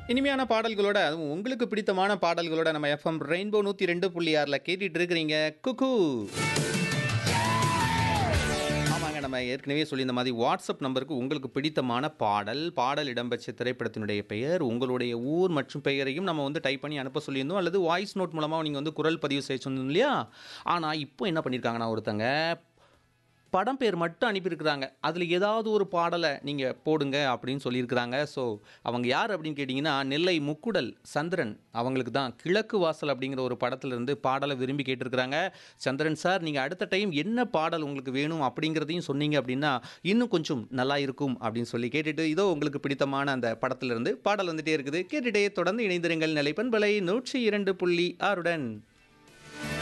இனிமையான பாடல்களோட அதுவும் உங்களுக்கு பிடித்தமான பாடல்களோட நம்ம எஃப்எம் ரெயின்போ நூற்றி ரெண்டு புள்ளி ஆறில் கேட்டுட்டு இருக்கிறீங்க குக்கு ஆமாங்க நம்ம ஏற்கனவே சொல்லியிருந்த மாதிரி வாட்ஸ்அப் நம்பருக்கு உங்களுக்கு பிடித்தமான பாடல் பாடல் இடம்பெற்ற திரைப்படத்தினுடைய பெயர் உங்களுடைய ஊர் மற்றும் பெயரையும் நம்ம வந்து டைப் பண்ணி அனுப்ப சொல்லியிருந்தோம் அல்லது வாய்ஸ் நோட் மூலமாக நீங்கள் வந்து குரல் பதிவு செய்ய சொன்னோம் இல்லையா ஆனால் இப்போ என்ன பண்ணியிருக்காங்கன்னா ஒருத்தங்க படம் பேர் மட்டும் அனுப்பியிருக்கிறாங்க அதில் ஏதாவது ஒரு பாடலை நீங்கள் போடுங்க அப்படின்னு சொல்லியிருக்கிறாங்க ஸோ அவங்க யார் அப்படின்னு கேட்டிங்கன்னா நெல்லை முக்குடல் சந்திரன் அவங்களுக்கு தான் கிழக்கு வாசல் அப்படிங்கிற ஒரு படத்துலேருந்து பாடலை விரும்பி கேட்டிருக்கிறாங்க சந்திரன் சார் நீங்கள் அடுத்த டைம் என்ன பாடல் உங்களுக்கு வேணும் அப்படிங்கிறதையும் சொன்னீங்க அப்படின்னா இன்னும் கொஞ்சம் நல்லா இருக்கும் அப்படின்னு சொல்லி கேட்டுட்டு இதோ உங்களுக்கு பிடித்தமான அந்த படத்திலிருந்து பாடல் வந்துட்டே இருக்குது கேட்டுட்டே தொடர்ந்து இணைந்திருங்கள் நிலைப்பண்பலை நூற்றி இரண்டு புள்ளி ஆறுடன்